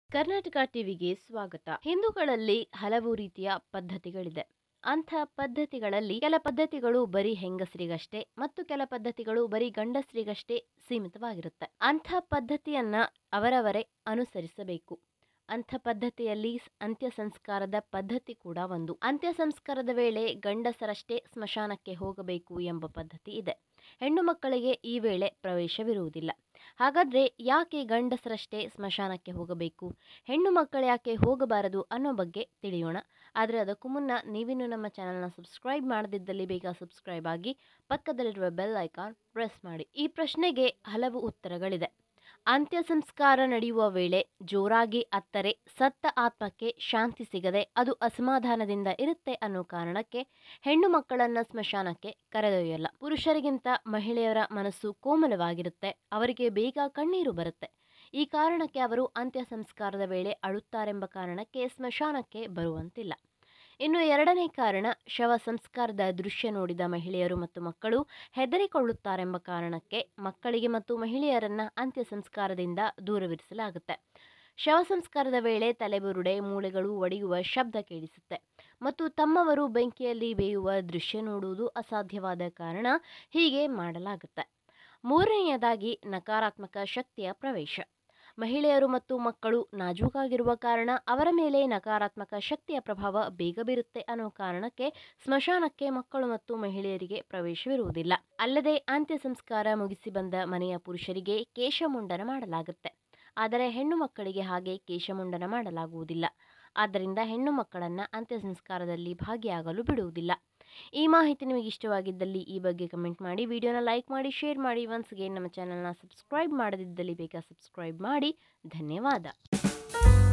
ಕರ್ನಾಟಕ ಟಿವಿಗೆ ಸ್ವಾಗತ ಹಿಂದೂಗಳಲ್ಲಿ ಹಲವು ರೀತಿಯ ಪದ್ಧತಿಗಳಿದೆ ಅಂಥ ಪದ್ಧತಿಗಳಲ್ಲಿ ಕೆಲ ಪದ್ಧತಿಗಳು ಬರೀ ಹೆಂಗಸರಿಗಷ್ಟೇ ಮತ್ತು ಕೆಲ ಪದ್ಧತಿಗಳು ಬರೀ ಗಂಡಸರಿಗಷ್ಟೇ ಸೀಮಿತವಾಗಿರುತ್ತೆ ಅಂಥ ಪದ್ಧತಿಯನ್ನ ಅವರವರೇ ಅನುಸರಿಸಬೇಕು ಅಂಥ ಪದ್ಧತಿಯಲ್ಲಿ ಸ್- ಅಂತ್ಯ ಸಂಸ್ಕಾರದ ಪದ್ಧತಿ ಕೂಡ ಒಂದು ಅಂತ್ಯ ಸಂಸ್ಕಾರದ ವೇಳೆ ಗಂಡಸರಷ್ಟೇ ಸ್ಮಶಾನಕ್ಕೆ ಹೋಗಬೇಕು ಎಂಬ ಪದ್ಧತಿ ಇದೆ ಹೆಣ್ಣು ಮಕ್ಕಳಿಗೆ ಈ ವೇಳೆ ಪ್ರವೇಶವಿರುವುದಿಲ್ಲ ಹಾಗಾದ್ರೆ ಯಾಕೆ ಗಂಡಸರಷ್ಟೇ ಸ್ಮಶಾನಕ್ಕೆ ಹೋಗಬೇಕು ಹೆಣ್ಣು ಮಕ್ಕಳು ಯಾಕೆ ಹೋಗಬಾರದು ಅನ್ನೋ ಬಗ್ಗೆ ತಿಳಿಯೋಣ ಆದರೆ ಅದಕ್ಕೂ ಮುನ್ನ ನೀವಿನ್ನು ನಮ್ಮ ಚಾನಲ್ನ ಸಬ್ಸ್ಕ್ರೈಬ್ ಮಾಡದಿದ್ದಲ್ಲಿ ಬೇಗ ಸಬ್ಸ್ಕ್ರೈಬ್ ಆಗಿ ಪಕ್ಕದಲ್ಲಿರುವ ಬೆಲ್ ಐಕಾನ್ ಪ್ರೆಸ್ ಮಾಡಿ ಈ ಪ್ರಶ್ನೆಗೆ ಹಲವು ಉತ್ತರಗಳಿದೆ ಅಂತ್ಯ ಸಂಸ್ಕಾರ ನಡೆಯುವ ವೇಳೆ ಜೋರಾಗಿ ಅತ್ತರೆ ಸತ್ತ ಆತ್ಮಕ್ಕೆ ಶಾಂತಿ ಸಿಗದೆ ಅದು ಅಸಮಾಧಾನದಿಂದ ಇರುತ್ತೆ ಅನ್ನೋ ಕಾರಣಕ್ಕೆ ಹೆಣ್ಣು ಮಕ್ಕಳನ್ನ ಸ್ಮಶಾನಕ್ಕೆ ಕರೆದೊಯ್ಯಲ್ಲ ಪುರುಷರಿಗಿಂತ ಮಹಿಳೆಯರ ಮನಸ್ಸು ಕೋಮಲವಾಗಿರುತ್ತೆ ಅವರಿಗೆ ಬೇಗ ಕಣ್ಣೀರು ಬರುತ್ತೆ ಈ ಕಾರಣಕ್ಕೆ ಅವರು ಅಂತ್ಯ ಸಂಸ್ಕಾರದ ವೇಳೆ ಅಳುತ್ತಾರೆಂಬ ಕಾರಣಕ್ಕೆ ಸ್ಮಶಾನಕ್ಕೆ ಬರುವಂತಿಲ್ಲ ಇನ್ನು ಎರಡನೇ ಕಾರಣ ಶವ ಸಂಸ್ಕಾರದ ದೃಶ್ಯ ನೋಡಿದ ಮಹಿಳೆಯರು ಮತ್ತು ಮಕ್ಕಳು ಹೆದರಿಕೊಳ್ಳುತ್ತಾರೆಂಬ ಕಾರಣಕ್ಕೆ ಮಕ್ಕಳಿಗೆ ಮತ್ತು ಮಹಿಳೆಯರನ್ನ ಅಂತ್ಯ ಸಂಸ್ಕಾರದಿಂದ ದೂರವಿರಿಸಲಾಗುತ್ತೆ ಶವ ಸಂಸ್ಕಾರದ ವೇಳೆ ತಲೆಬುರುಡೆ ಮೂಳೆಗಳು ಒಡೆಯುವ ಶಬ್ದ ಕೇಳಿಸುತ್ತೆ ಮತ್ತು ತಮ್ಮವರು ಬೆಂಕಿಯಲ್ಲಿ ಬೇಯುವ ದೃಶ್ಯ ನೋಡುವುದು ಅಸಾಧ್ಯವಾದ ಕಾರಣ ಹೀಗೆ ಮಾಡಲಾಗುತ್ತೆ ಮೂರನೆಯದಾಗಿ ನಕಾರಾತ್ಮಕ ಶಕ್ತಿಯ ಪ್ರವೇಶ ಮಹಿಳೆಯರು ಮತ್ತು ಮಕ್ಕಳು ನಾಜೂಕಾಗಿರುವ ಕಾರಣ ಅವರ ಮೇಲೆ ನಕಾರಾತ್ಮಕ ಶಕ್ತಿಯ ಪ್ರಭಾವ ಬೇಗ ಬೀರುತ್ತೆ ಅನ್ನೋ ಕಾರಣಕ್ಕೆ ಸ್ಮಶಾನಕ್ಕೆ ಮಕ್ಕಳು ಮತ್ತು ಮಹಿಳೆಯರಿಗೆ ಪ್ರವೇಶವಿರುವುದಿಲ್ಲ ಅಲ್ಲದೆ ಅಂತ್ಯ ಸಂಸ್ಕಾರ ಮುಗಿಸಿ ಬಂದ ಮನೆಯ ಪುರುಷರಿಗೆ ಕೇಶಮುಂಡನ ಮಾಡಲಾಗುತ್ತೆ ಆದರೆ ಹೆಣ್ಣು ಮಕ್ಕಳಿಗೆ ಹಾಗೆ ಕೇಶಮುಂಡನ ಮಾಡಲಾಗುವುದಿಲ್ಲ ಆದ್ದರಿಂದ ಹೆಣ್ಣು ಮಕ್ಕಳನ್ನ ಅಂತ್ಯ ಸಂಸ್ಕಾರದಲ್ಲಿ ಭಾಗಿಯಾಗಲು ಬಿಡುವುದಿಲ್ಲ ಈ ಮಾಹಿತಿ ನಿಮಗೆ ಇಷ್ಟವಾಗಿದ್ದಲ್ಲಿ ಈ ಬಗ್ಗೆ ಕಮೆಂಟ್ ಮಾಡಿ ವಿಡಿಯೋನ ಲೈಕ್ ಮಾಡಿ ಶೇರ್ ಮಾಡಿ ಒನ್ಸ್ ಅಗೇನ್ ನಮ್ಮ ಚಾನಲ್ನ ಸಬ್ಸ್ಕ್ರೈಬ್ ಮಾಡದಿದ್ದಲ್ಲಿ ಬೇಗ ಸಬ್ಸ್ಕ್ರೈಬ್ ಮಾಡಿ ಧನ್ಯವಾದ